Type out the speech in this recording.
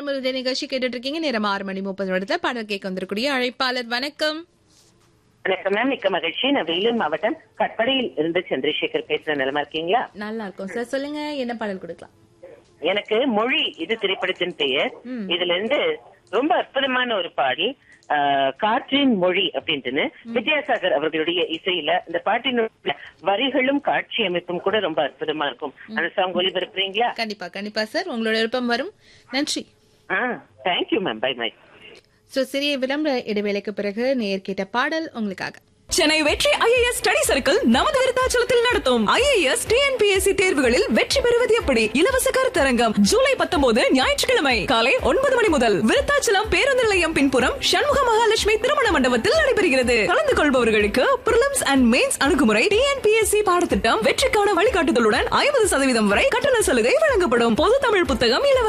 வளமுறை நிகழ்ச்சி கேட்டுட்டு இருக்கீங்க நேரம் ஆறு மணி முப்பது நிமிடத்துல பாடல் கேட்க வந்திருக்கூடிய அழைப்பாளர் வணக்கம் வணக்கம் மேம் மிக்க மகிழ்ச்சி நான் வேலூர் மாவட்டம் கட்படையில் இருந்து சந்திரசேகர் பேசுற நிலமா இருக்கீங்களா நல்லா இருக்கும் சார் சொல்லுங்க என்ன பாடல் கொடுக்கலாம் எனக்கு மொழி இது திரைப்படத்தின் பெயர் இதுல இருந்து ரொம்ப அற்புதமான ஒரு பாடல் ஆஹ், காற்றின் மொழி அப்படின்ட்டுன்னு வித்யாசாகர் அவர்களுடைய இசையில இந்த பாட்டினுடைய வரிகளும் காட்சி அமைப்பும் கூட ரொம்ப அற்புதமா இருக்கும் அந்த சாங் ஒளிபரப்புறீங்களா கண்டிப்பா கண்டிப்பா சார் உங்களோட விருப்பம் வரும் நன்றி ஆ தேங்க்யூ மேம் பை மை சோ சிறிய விளம்பர இடைவேளைக்கு பிறகு நேர் கேட்ட பாடல் உங்களுக்காக சென்னை வெற்றி ஐஏஎஸ் ஸ்டடி சர்க்கிள் நமது விருத்தாச்சலத்தில் நடத்தும் ஐஏஎஸ் டிஎன்பிஎஸ்சி தேர்வுகளில் வெற்றி பெறுவது எப்படி இலவச கருத்தரங்கம் ஜூலை பத்தொன்பது ஞாயிற்றுக்கிழமை காலை ஒன்பது மணி முதல் விருத்தாச்சலம் பேருந்து நிலையம் பின்புறம் சண்முக மகாலட்சுமி திருமண மண்டபத்தில் நடைபெறுகிறது கலந்து கொள்பவர்களுக்கு பிரிலிம்ஸ் அண்ட் மெயின்ஸ் அணுகுமுறை டிஎன்பிஎஸ்சி பாடத்திட்டம் வெற்றிக்கான வழிகாட்டுதலுடன் ஐம்பது சதவீதம் வரை கட்டண சலுகை வழங்கப்படும் பொது தமிழ் புத்தகம் இலவச